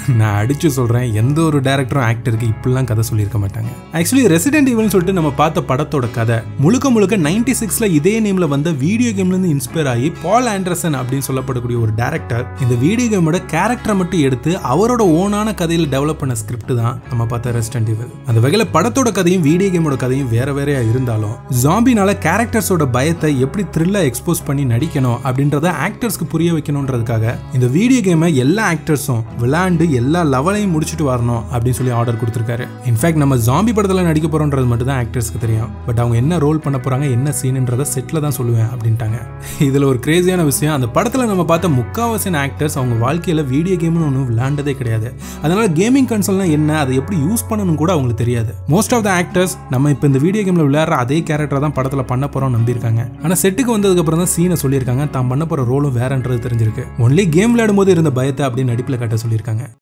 நான் அடிச்சு சொல்றேன் எந்த ஒரு டேரக்டரும் ஆக்டருக்கு இப்படிலாம் கதை சொல்லியிருக்க மாட்டாங்க ஆக்சுவலி ரெசிடென்ட் ஈவல்னு சொல்லிட்டு நம்ம பார்த்த படத்தோட கதை முழுக்க முழுக்க நைன்டி சிக்ஸ்ல இதே நேம்ல வந்த வீடியோ கேம்ல இருந்து இன்ஸ்பயர் ஆகி பால் ஆண்டர்சன் அப்படின்னு சொல்லப்படக்கூடிய ஒரு டேரக்டர் இந்த வீடியோ கேமோட கேரக்டரை மட்டும் எடுத்து அவரோட ஓனான கதையில டெவலப் பண்ண ஸ்கிரிப்ட் தான் நம்ம பார்த்த ரெசிடென்ட் ஈவல் அந்த வகையில படத்தோட கதையும் வீடியோ கேமோட கதையும் வேற வேறையா இருந்தாலும் ஜாம்பினால கேரக்டர்ஸோட பயத்தை எப்படி த்ரில்லா எக்ஸ்போஸ் பண்ணி நடிக்கணும் அப்படின்றத ஆக்டர்ஸ்க்கு புரிய வைக்கணுன்றதுக்காக இந்த வீடியோ கேமை எல்லா ஆக்டர்ஸும் விளையாண்டு எல்லா லெவலையும் முடிச்சுட்டு வரணும் அப்படின்னு சொல்லி ஆர்டர் கொடுத்துருக்காரு இன்ஃபேக்ட் நம்ம ஜாம்பி படத்தில் நடிக்க போறோன்றது மட்டும் தான் ஆக்டர்ஸ்க்கு தெரியும் பட் அவங்க என்ன ரோல் பண்ண போறாங்க என்ன சீனுன்றதை செட்டில் தான் சொல்லுவேன் அப்படின்ட்டாங்க இதுல ஒரு கிரேசியான விஷயம் அந்த படத்தில் நம்ம பார்த்த முக்காவாசியான ஆக்டர்ஸ் அவங்க வாழ்க்கையில வீடியோ கேம்னு ஒன்றும் விளையாண்டதே கிடையாது அதனால கேமிங் கன்சோல்னா என்ன அதை எப்படி யூஸ் பண்ணணும் கூட அவங்களுக்கு தெரியாது மோஸ்ட் ஆஃப் த ஆக்டர்ஸ் நம்ம இப்போ இந்த வீடியோ கேம்ல விளையாடுற அதே கேரக்டர் தான் படத்தில் பண்ண போறோம் நம்பியிருக்காங்க ஆனா செட்டுக்கு வந்ததுக்கு அப்புறம் தான் சீனை சொல்லியிருக்காங்க தான் பண்ண போற ரோலும் வேறன்றது தெரிஞ்சிருக்கு ஒன்லி கேம் விளையாடும் போது இருந்த பயத்தை அப்படியே நடிப்பில் காட்ட சொல்லியிருக்காங்க